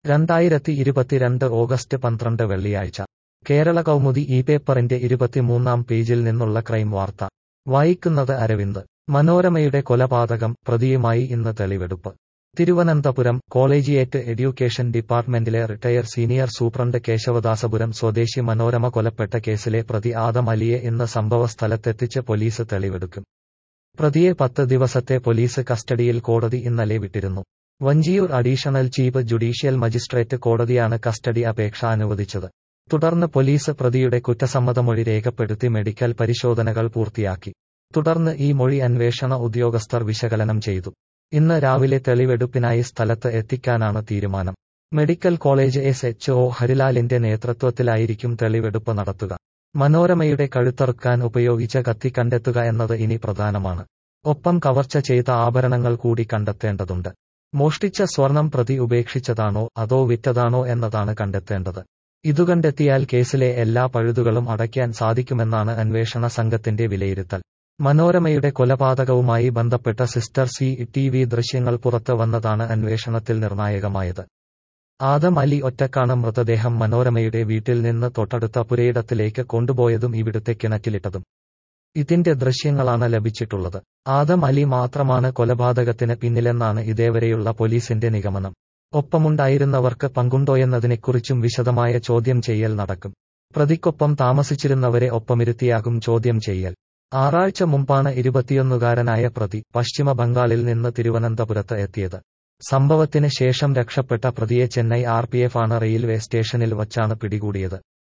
രണ്ടായിരത്തി ഇരുപത്തിരണ്ട് ഓഗസ്റ്റ് പന്ത്രണ്ട് വെള്ളിയാഴ്ച കേരള കൗമുദി ഈ പേപ്പറിന്റെ ഇരുപത്തിമൂന്നാം പേജിൽ നിന്നുള്ള ക്രൈം വാർത്ത വായിക്കുന്നത് അരവിന്ദ് മനോരമയുടെ കൊലപാതകം പ്രതിയുമായി ഇന്ന് തെളിവെടുപ്പ് തിരുവനന്തപുരം കോളേജിയേറ്റ് എഡ്യൂക്കേഷൻ ഡിപ്പാർട്ട്മെന്റിലെ റിട്ടയർ സീനിയർ സൂപ്രണ്ട് കേശവദാസപുരം സ്വദേശി മനോരമ കൊലപ്പെട്ട കേസിലെ പ്രതി ആദം അലിയെ ഇന്ന് സംഭവസ്ഥലത്തെത്തിച്ച് പോലീസ് തെളിവെടുക്കും പ്രതിയെ പത്ത് ദിവസത്തെ പോലീസ് കസ്റ്റഡിയിൽ കോടതി ഇന്നലെ വിട്ടിരുന്നു Vanchiyoor additional chief judicial magistrate കോടതിയാണ് കസ്റ്റഡി അപേക്ഷ അനുവദിച്ചത് തുടർന്ന് പോലീസ് പ്രതിയുടെ കുറ്റസമ്മതമൊഴി രേഖപ്പെടുത്തി മെഡിക്കൽ പരിശോധനകൾ പൂർത്തിയാക്കി തുടർന്ന് ഈ മൊഴി അന്വേഷണ ഉദ്യോഗസ്ഥർ വിശകലനം ചെയ്തു ഇന്ന് രാവിലെ തെളിവെടുപ്പിനായി സ്ഥലത്ത് എത്തിക്കാനാണ് തീരുമാനം medical college S H O ഹരിലാലിന്റെ നേതൃത്വത്തിലായിരിക്കും തെളിവെടുപ്പ് നടത്തുക മനോരമയുടെ കഴുത്തറുക്കാൻ ഉപയോഗിച്ച കത്തി കണ്ടെത്തുക എന്നത് ഇനി പ്രധാനമാണ് ഒപ്പം കവർച്ച ചെയ്ത ആഭരണങ്ങൾ കൂടി കണ്ടെത്തേണ്ടതുണ്ട് മോഷ്ടിച്ച സ്വർണം പ്രതി ഉപേക്ഷിച്ചതാണോ അതോ വിറ്റതാണോ എന്നതാണ് കണ്ടെത്തേണ്ടത് ഇതു കണ്ടെത്തിയാൽ കേസിലെ എല്ലാ പഴുതുകളും അടയ്ക്കാൻ സാധിക്കുമെന്നാണ് അന്വേഷണ സംഘത്തിന്റെ വിലയിരുത്തൽ മനോരമയുടെ കൊലപാതകവുമായി ബന്ധപ്പെട്ട സിസ്റ്റർ സി ടി വി ദൃശ്യങ്ങൾ പുറത്ത് വന്നതാണ് അന്വേഷണത്തിൽ നിർണായകമായത് ആദം അലി ഒറ്റക്കാണ് മൃതദേഹം മനോരമയുടെ വീട്ടിൽ നിന്ന് തൊട്ടടുത്ത പുരയിടത്തിലേക്ക് കൊണ്ടുപോയതും ഇവിടുത്തെ കിണറ്റിലിട്ടതും ഇതിന്റെ ദൃശ്യങ്ങളാണ് ലഭിച്ചിട്ടുള്ളത് ആദം അലി മാത്രമാണ് കൊലപാതകത്തിന് പിന്നിലെന്നാണ് ഇതേവരെയുള്ള പോലീസിന്റെ നിഗമനം ഒപ്പമുണ്ടായിരുന്നവർക്ക് പങ്കുണ്ടോയെന്നതിനെക്കുറിച്ചും വിശദമായ ചോദ്യം ചെയ്യൽ നടക്കും പ്രതിക്കൊപ്പം താമസിച്ചിരുന്നവരെ ഒപ്പമിരുത്തിയാകും ചോദ്യം ചെയ്യൽ ആറാഴ്ച മുമ്പാണ് ഇരുപത്തിയൊന്നുകാരനായ പ്രതി പശ്ചിമ ബംഗാളിൽ നിന്ന് തിരുവനന്തപുരത്ത് എത്തിയത് സംഭവത്തിന് ശേഷം രക്ഷപ്പെട്ട പ്രതിയെ ചെന്നൈ ആർ ആണ് റെയിൽവേ സ്റ്റേഷനിൽ വച്ചാണ് പിടികൂടിയത്